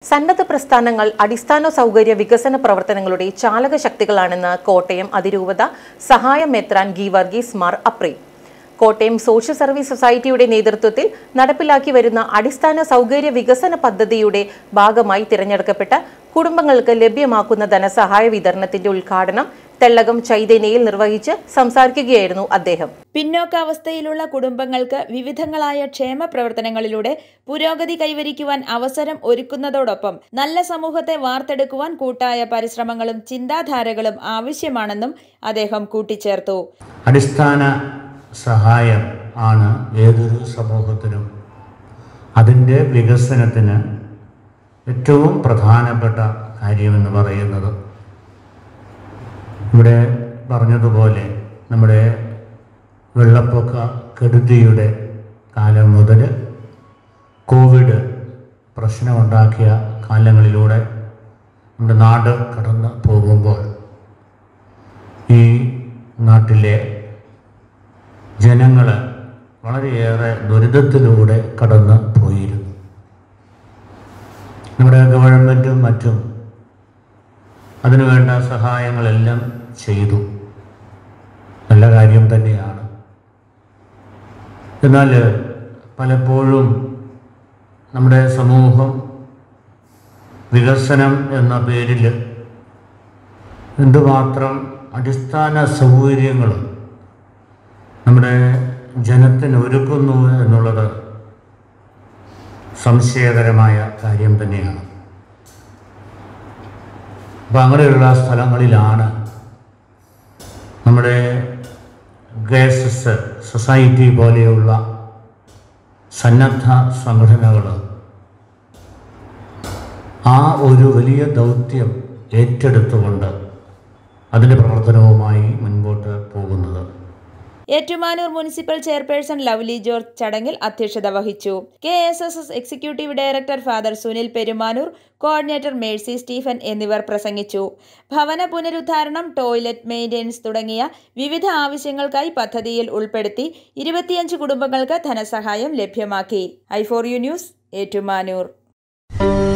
സന്നദ്ധ പ്രസ്ഥാനങ്ങൾ അടിസ്ഥാന സൗകര്യ വികസന പ്രവർത്തനങ്ങളുടെ ചാലക ശക്തികളാണെന്ന് കോട്ടയം അതിരൂപത സഹായ മെത്രാൻ Geevarghese Mar Aprem Kottayam social service സൊസൈറ്റിയുടെ നേതൃത്വത്തിൽ നടപ്പിലാക്കി വരുന്ന അടിസ്ഥാന സൗകര്യ വികസന പദ്ധതിയുടെ ഭാഗമായി തിരഞ്ഞെടുക്കപ്പെട്ട കുടുംബങ്ങൾക്ക് ലഭ്യമാക്കുന്ന ധനസഹായ വിതരണത്തിന്റെ ഉദ്ഘാടനം തെള്ളകം ചൈതന്യയിൽ നിർവഹിച്ച് സംസാരിക്കുകയായിരുന്നു അദ്ദേഹം പിന്നോക്കാവസ്ഥയിലുള്ള കുടുംബങ്ങൾക്ക് വിവിധങ്ങളായ ക്ഷേമ പ്രവർത്തനങ്ങളിലൂടെ പുരോഗതി കൈവരിക്കുവാൻ അവസരം ഒരുക്കുന്നതോടൊപ്പം നല്ല സമൂഹത്തെ വാർത്തെടുക്കുവാൻ കൂട്ടായ പരിശ്രമങ്ങളും ചിന്താധാരകളും ആവശ്യമാണെന്നും അദ്ദേഹം കൂട്ടിച്ചേർത്തു അടിസ്ഥാന സഹായം ആണ് ഏതൊരു സമൂഹത്തിനും അതിൻ്റെ വികസനത്തിന് ഏറ്റവും പ്രധാനപ്പെട്ട കാര്യമെന്ന് പറയുന്നത് ഇവിടെ പറഞ്ഞതുപോലെ നമ്മുടെ വെള്ളപ്പൊക്ക കെടുതിയുടെ കാലം മുതൽ കോവിഡ് പ്രശ്നമുണ്ടാക്കിയ കാലങ്ങളിലൂടെ നമ്മുടെ നാട് കടന്നു പോകുമ്പോൾ ഈ നാട്ടിലെ ജനങ്ങൾ വളരെയേറെ ദുരിതത്തിലൂടെ കടന്നു പോയിരുന്നു നമ്മുടെ ഗവൺമെൻറ്റും മറ്റും അതിനുവേണ്ട സഹായങ്ങളെല്ലാം ചെയ്തു നല്ല കാര്യം തന്നെയാണ് എന്നാൽ പലപ്പോഴും നമ്മുടെ സമൂഹം വികസനം എന്ന പേരിൽ എന്തുമാത്രം അടിസ്ഥാന സൗകര്യങ്ങൾ നമ്മുടെ ജനത്തിന് ഒരുക്കുന്നു എന്നുള്ളത് സംശയകരമായ കാര്യം തന്നെയാണ് അപ്പം അങ്ങനെയുള്ള സ്ഥലങ്ങളിലാണ് നമ്മുടെ ഗേസസ് സൊസൈറ്റി പോലെയുള്ള സന്നദ്ധ സംഘടനകൾ ആ ഒരു വലിയ ദൗത്യം ഏറ്റെടുത്തുകൊണ്ട് അതിൻ്റെ പ്രവർത്തനവുമായി മുൻപോട്ട് പോകുന്നത് ഏറ്റുമാനൂർ മുനിസിപ്പൽ ചെയർപേഴ്സൺ ലവ്ലി ജോർജ് ചടങ്ങിൽ അധ്യക്ഷത വഹിച്ചു K S S S executive director father Sunil Perumanoor coordinator Mercy Stephen എന്നിവർ പ്രസംഗിച്ചു ഭവന പുനരുദ്ധാരണം ടോയ്ലറ്റ് മെയിൻ്റെനൻസ് തുടങ്ങിയ വിവിധ ആവശ്യങ്ങൾക്കായി പദ്ധതിയിൽ ഉൾപ്പെടുത്തി ഇരുപത്തിയഞ്ച് കുടുംബങ്ങൾക്ക് ധനസഹായം ലഭ്യമാക്കി I four you news Ettumanoor